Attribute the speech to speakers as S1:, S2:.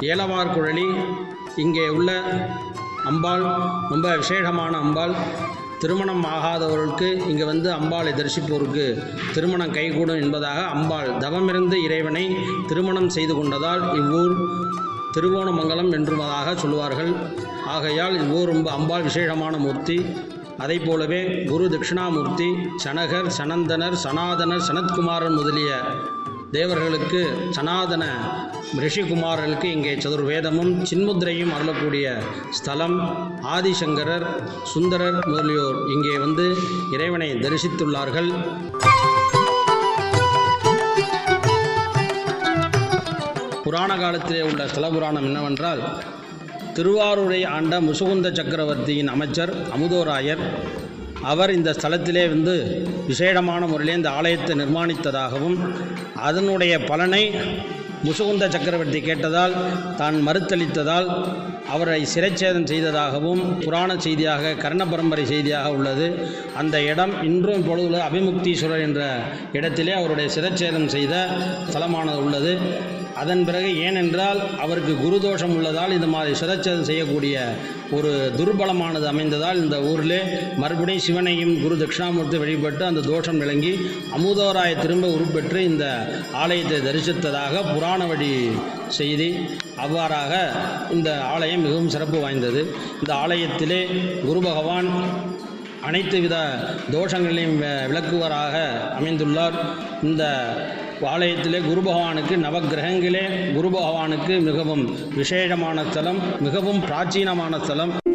S1: ஏலவார் குழலி இங்கே உள்ள அம்பாள் ரொம்ப விசேஷமான அம்பாள் திருமணம் ஆகாதவர்களுக்கு இங்கே வந்து அம்பாளை தரிசிப்போருக்கு திருமணம் கைகூடும் என்பதாக அம்பாள் தவமிருந்து இறைவனை திருமணம் செய்து கொண்டதால் இவ்வூர் திருவோணமங்கலம் என்றுவதாக சொல்லுவார்கள் ஆகையால் இவ்வூர் ரொம்ப அம்பாள் விசேஷமான மூர்த்தி அதைப் போலவே குரு தட்சிணாமூர்த்தி சனகர் சனந்தனர் சனாதனர் சனத்குமாரன் முதலிய தேவர்களுக்கு சனாதன ரிஷிகுமாரர்களுக்கு இங்கே சதுர்வேதமும் சின்முத்திரையும் அருளக்கூடிய ஸ்தலம் ஆதிசங்கரர் சுந்தரர் முதலியோர் இங்கே வந்து இறைவனை தரிசித்துள்ளார்கள் புராண காலத்திலே உள்ள ஸ்தல புராணம் என்னவென்றால் திருவாரூரை ஆண்ட முசுகுந்த சக்கரவர்த்தியின் அமைச்சர் அமுதோராயர் அவர் இந்த ஸ்தலத்திலே வந்து விசேடமான முறையிலே இந்த ஆலயத்தை நிர்மாணித்ததாகவும் அதனுடைய பலனை முசுகுந்த சக்கரவர்த்தி கேட்டதால் தான் மறுத்தளித்ததால் அவரை சிறைச்சேதம் செய்ததாகவும் புராண செய்தியாக கர்ண பரம்பரை செய்தியாக உள்ளது அந்த இடம் இன்றும் இப்பொழுதுள்ள அபிமுக்தீஸ்வரர் என்ற இடத்திலே அவருடைய சிறைச்சேதம் செய்த ஸ்தலமானது உள்ளது அதன் பிறகு ஏனென்றால் அவருக்கு குருதோஷம் உள்ளதால் இந்த மாதிரி சிரச்சேதம் செய்யக்கூடிய ஒரு துர்பலமானது அமைந்ததால் இந்த ஊரிலே மறுபடியும் சிவனையும் குரு தட்சிணாமூர்த்தி வழிபட்டு அந்த தோஷம் விளங்கி அமுதோராய திரும்ப உருப்பெற்று இந்த ஆலயத்தை தரிசித்ததாக புராண வழி செய்தி அவ்வாறாக இந்த ஆலயம் மிகவும் சிறப்பு வாய்ந்தது இந்த ஆலயத்திலே குரு பகவான் அனைத்து வித தோஷங்களையும் வி- விளக்குவராக அமைந்துள்ளார் இந்த ஆலயத்திலே குரு பகவானுக்கு நவக்கிரகங்களே குரு பகவானுக்கு மிகவும் விசேஷமான ஸ்தலம் மிகவும் பிராச்சீனமான ஸ்தலம்